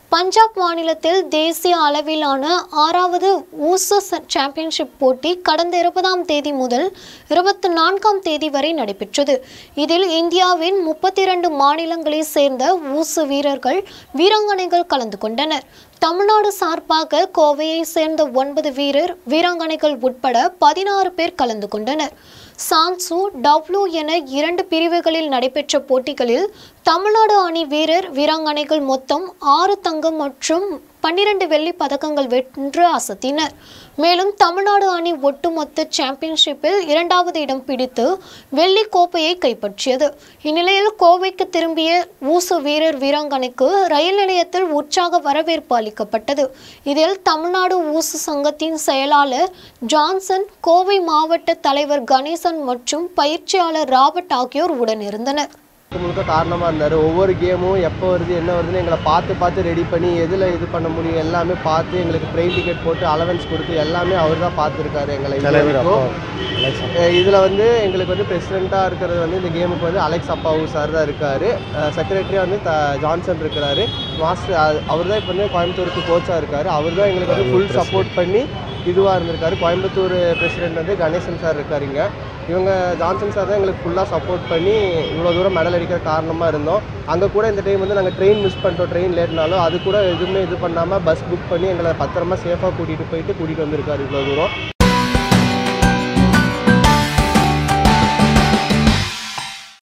பஞ்சாப் மாநிலத்தில் தேசிய அளவிலான ஆறாவது ஊச ச- சாம்பியன்ஷிப் போட்டி கடந்த இருபதாம் தேதி முதல் இருபத்தி நான்காம் தேதி வரை நடைபெற்றது இதில் இந்தியாவின் முப்பத்தி இரண்டு மாநிலங்களைச் சேர்ந்த ஊசு வீரர்கள் வீராங்கனைகள் கலந்து கொண்டனர் தமிழ்நாடு சார்பாக கோவையை சேர்ந்த ஒன்பது வீரர் வீராங்கனைகள் உட்பட பதினாறு பேர் கலந்து கொண்டனர் சான்சு டவ்லு என இரண்டு பிரிவுகளில் நடைபெற்ற போட்டிகளில் தமிழ்நாடு அணி வீரர் வீராங்கனைகள் மொத்தம் ஆறு தங்கம் மற்றும் பன்னிரண்டு வெள்ளி பதக்கங்கள் வென்று அசத்தினர் மேலும் தமிழ்நாடு அணி ஒட்டுமொத்த சாம்பியன்ஷிப்பில் இரண்டாவது இடம் பிடித்து வெள்ளி கோப்பையை கைப்பற்றியது இந்நிலையில் கோவைக்கு திரும்பிய ஊசு வீரர் வீராங்கனைக்கு ரயில் நிலையத்தில் உற்சாக வரவேற்பு அளிக்கப்பட்டது இதில் தமிழ்நாடு ஊசு சங்கத்தின் செயலாளர் ஜான்சன் கோவை மாவட்ட தலைவர் கணேசன் மற்றும் பயிற்சியாளர் ராபர்ட் ஆகியோர் உடனிருந்தனர் முழுக்க முழுக்க காரணமாக இருந்தார் ஒவ்வொரு கேமும் எப்போ வருது என்ன வருதுன்னு எங்களை பார்த்து பார்த்து ரெடி பண்ணி எதில் இது பண்ண முடியும் எல்லாமே பார்த்து எங்களுக்கு ட்ரெயின் டிக்கெட் போட்டு அலவன்ஸ் கொடுத்து எல்லாமே அவர் தான் பார்த்துருக்காரு எங்களை இது வரைக்கும். இதில் வந்து எங்களுக்கு வந்து பிரசிடெண்ட்டாக இருக்கிறது வந்து இந்த கேமுக்கு வந்து அலெக்ஸ் அப்பாவு சார் தான் இருக்கார் செக்ரட்டரியாக வந்து த ஜான்சன் இருக்கிறாரு மாஸ்டர் அவர் தான் இப்போ வந்து கோயம்புத்தூருக்கு கோச்சாக இருக்கார் அவர் தான் எங்களுக்கு வந்து ஃபுல் சப்போர்ட் பண்ணி இதுவாக இருந்திருக்காரு கோயம்புத்தூர் பிரசிடெண்ட் வந்து கணேசன் சார் இருக்காருங்க இவங்க ஜான்சன் சார் தான் எங்களுக்கு ஃபுல்லாக சப்போர்ட் பண்ணி இவ்வளோ தூரம் மெடல் அடிக்கிற காரணமாக இருந்தோம் அங்கே கூட இந்த டைம் வந்து நாங்கள் ட்ரெயின் மிஸ் பண்ணிட்டோம் ட்ரெயின் லேட்னாலும் அது கூட எதுவுமே இது பண்ணாமல் பஸ் புக் பண்ணி எங்களை பத்திரமா சேஃபாக கூட்டிகிட்டு போயிட்டு கூட்டிகிட்டு வந்திருக்காரு இவ்வளோ தூரம்